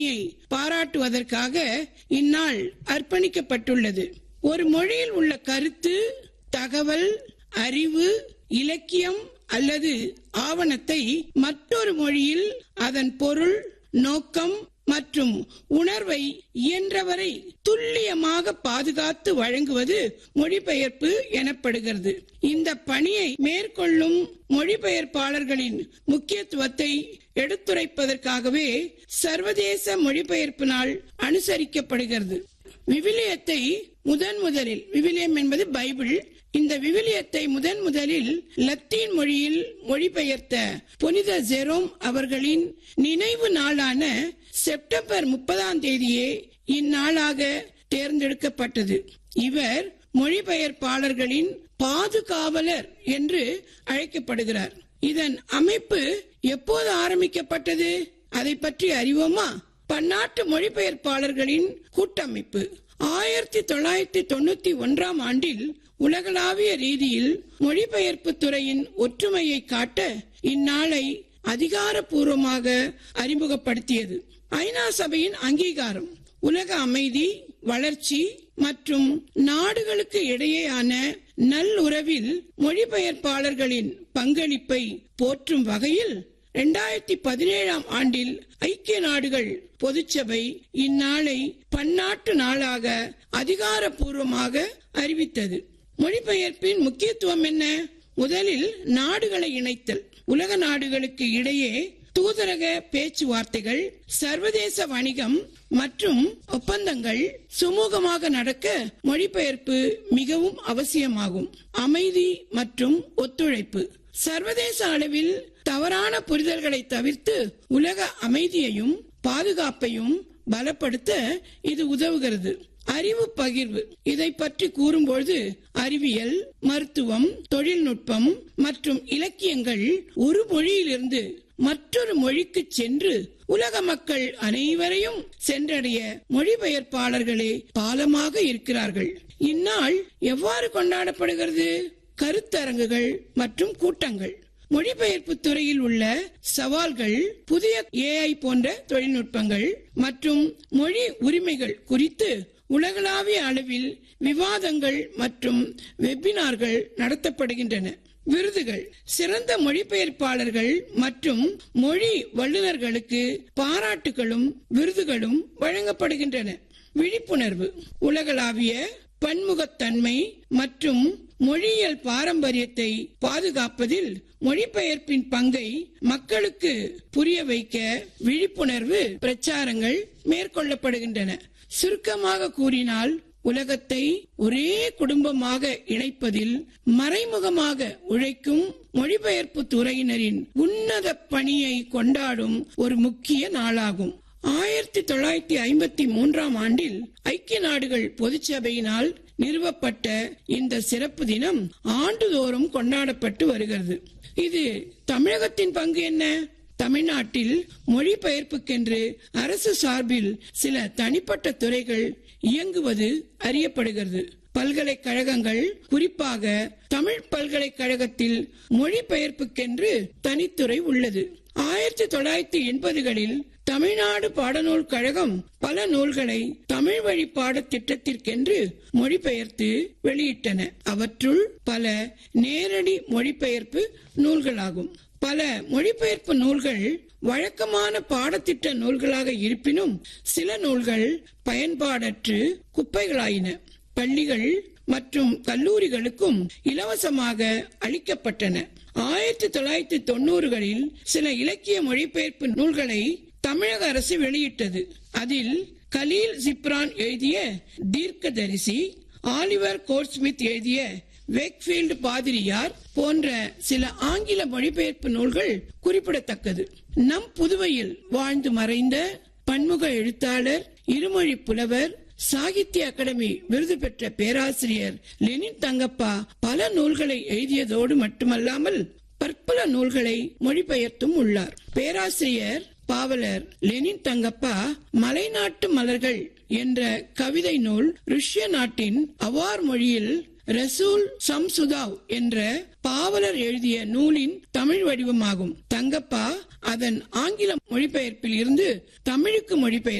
பாராட்டுவதற்காக இந்நாள் அர்ப்பணிக்கப்பட்டுள்ளது ஒரு மொழியில் உள்ள கருத்து தகவல் அறிவு இலக்கியம் அல்லது ஆவணத்தை மற்றொரு மொழியில் அதன் பொருள் நோக்கம் மற்றும் உணர்வை இயன்றவரை துல்லியமாக பாதுகாத்து வழங்குவது மொழிபெயர்ப்பு எனப்படுகிறது இந்த பணியை மேற்கொள்ளும் மொழிபெயர்ப்பாளர்களின் முக்கியத்துவத்தை எடுத்துரைப்பதற்காகவே சர்வதேச மொழிபெயர்ப்பு நாள் அனுசரிக்கப்படுகிறது விவிலியத்தை முதன் முதலில் விவிலியம் என்பது பைபிள் இந்த விவிலியத்தை முதன் முதலில் லத்தீன் மொழியில் மொழிபெயர்த்த புனித ஜெரோம் அவர்களின் நினைவு நாளான செப்டம்பர் முப்பதாம் தேதியே இந்நாளாக தேர்ந்தெடுக்கப்பட்டது இவர் மொழிபெயர்ப்பாளர்களின் பாதுகாவலர் என்று அழைக்கப்படுகிறார் இதன் அமைப்பு எப்போது ஆரம்பிக்கப்பட்டது அதை பற்றி அறிவோமா பன்னாட்டு மொழிபெயர்ப்பாளர்களின் கூட்டமைப்பு ஆயிரத்தி தொள்ளாயிரத்தி தொண்ணூத்தி ஒன்றாம் ஆண்டில் உலகளாவிய ரீதியில் மொழிபெயர்ப்பு துறையின் ஒற்றுமையை காட்ட இந்நாளை அதிகாரப்பூர்வமாக அறிமுகப்படுத்தியது ஐநா சபையின் அங்கீகாரம் உலக அமைதி வளர்ச்சி மற்றும் நாடுகளுக்கு இடையேயான நல்லுறவில் மொழிபெயர்ப்பாளர்களின் பங்களிப்பை போற்றும் வகையில் இரண்டாயிரத்தி பதினேழாம் ஆண்டில் ஐக்கிய நாடுகள் பொதுச்சபை இந்நாளை பன்னாட்டு நாளாக அதிகாரப்பூர்வமாக அறிவித்தது மொழிபெயர்ப்பின் முக்கியத்துவம் என்ன முதலில் நாடுகளை இணைத்தல் உலக நாடுகளுக்கு இடையே தூதரக பேச்சுவார்த்தைகள் சர்வதேச வணிகம் மற்றும் ஒப்பந்தங்கள் சுமூகமாக நடக்க மொழிபெயர்ப்பு மிகவும் அவசியமாகும் அமைதி மற்றும் ஒத்துழைப்பு சர்வதேச அளவில் தவறான புரிதல்களை தவிர்த்து உலக அமைதியையும் பாதுகாப்பையும் பலப்படுத்த இது உதவுகிறது அறிவு பகிர்வு இதை பற்றி கூறும்பொழுது அறிவியல் மருத்துவம் தொழில்நுட்பம் மற்றும் இலக்கியங்கள் ஒரு மொழியிலிருந்து மற்றொரு மொழிக்கு சென்று உலக மக்கள் அனைவரையும் சென்றடைய மொழிபெயர்ப்பாளர்களே பாலமாக இருக்கிறார்கள் இந்நாள் எவ்வாறு கொண்டாடப்படுகிறது கருத்தரங்குகள் மற்றும் கூட்டங்கள் மொழிபெயர்ப்பு துறையில் உள்ள சவால்கள் புதிய ஏஐ போன்ற தொழில்நுட்பங்கள் மற்றும் மொழி உரிமைகள் குறித்து உலகளாவிய அளவில் விவாதங்கள் மற்றும் வெபினார்கள் நடத்தப்படுகின்றன விருதுகள் சிறந்த மொழிபெயர்ப்பாளர்கள் மற்றும் மொழி வல்லுநர்களுக்கு பாராட்டுகளும் விருதுகளும் வழங்கப்படுகின்றன விழிப்புணர்வு உலகளாவிய பன்முகத்தன்மை மற்றும் மொழியியல் பாரம்பரியத்தை பாதுகாப்பதில் மொழிபெயர்ப்பின் பங்கை மக்களுக்கு புரிய வைக்க விழிப்புணர்வு பிரச்சாரங்கள் மேற்கொள்ளப்படுகின்றன சுருக்கமாக கூறினால் உலகத்தை ஒரே குடும்பமாக இணைப்பதில் மறைமுகமாக உழைக்கும் மொழிபெயர்ப்பு துறையினரின் உன்னத பணியை கொண்டாடும் ஒரு முக்கிய நாளாகும் ஆயிரத்தி தொள்ளாயிரத்தி ஐம்பத்தி மூன்றாம் ஆண்டில் ஐக்கிய நாடுகள் பொதுச்சபையினால் நிறுவப்பட்ட இந்த சிறப்பு தினம் ஆண்டுதோறும் கொண்டாடப்பட்டு வருகிறது இது தமிழகத்தின் பங்கு என்ன தமிழ்நாட்டில் மொழிபெயர்ப்புக்கென்று அரசு சார்பில் சில தனிப்பட்ட துறைகள் இயங்குவது அறியப்படுகிறது பல்கலைக்கழகங்கள் குறிப்பாக தமிழ் பல்கலைக்கழகத்தில் மொழிபெயர்ப்புக்கென்று தனித்துறை உள்ளது ஆயிரத்தி தொள்ளாயிரத்தி எண்பதுகளில் தமிழ்நாடு பாடநூல் கழகம் பல நூல்களை தமிழ் வழி பாடத்திட்டத்திற்கென்று மொழிபெயர்த்து வெளியிட்டன அவற்றுள் பல நேரடி மொழிபெயர்ப்பு நூல்களாகும் பல மொழிபெயர்ப்பு நூல்கள் வழக்கமான பாடத்திட்ட நூல்களாக இருப்பினும் சில நூல்கள் பயன்பாடற்று குப்பைகளாயின பள்ளிகள் மற்றும் கல்லூரிகளுக்கும் இலவசமாக அளிக்கப்பட்டன ஆயிரத்தி தொள்ளாயிரத்தி தொண்ணூறுகளில் சில இலக்கிய மொழிபெயர்ப்பு நூல்களை தமிழக அரசு வெளியிட்டது அதில் கலீல் ஜிப்ரான் எழுதிய தீர்க்கதரிசி ஆலிவர் கோர்ஸ்மித் எழுதிய வேக்ஃபீல்டு பாதிரியார் போன்ற சில ஆங்கில மொழிபெயர்ப்பு நூல்கள் குறிப்பிடத்தக்கது நம் புதுவையில் வாழ்ந்து மறைந்த பன்முக எழுத்தாளர் இருமொழி புலவர் சாகித்ய அகாடமி விருது பெற்ற பேராசிரியர் லெனின் தங்கப்பா பல நூல்களை எழுதியதோடு மட்டுமல்லாமல் பற்பல நூல்களை மொழிபெயர்த்தும் உள்ளார் பேராசிரியர் பாவலர் லெனின் தங்கப்பா மலைநாட்டு மலர்கள் என்ற கவிதை நூல் ருஷ்ய நாட்டின் அவார் மொழியில் ரசூல் சம்சுதாவ் என்ற பாவலர் எழுதிய நூலின் தமிழ் வடிவமாகும் தங்கப்பா அதன் ஆங்கில மொழிபெயர்ப்பில் இருந்து தமிழுக்கு மொழிபெயர்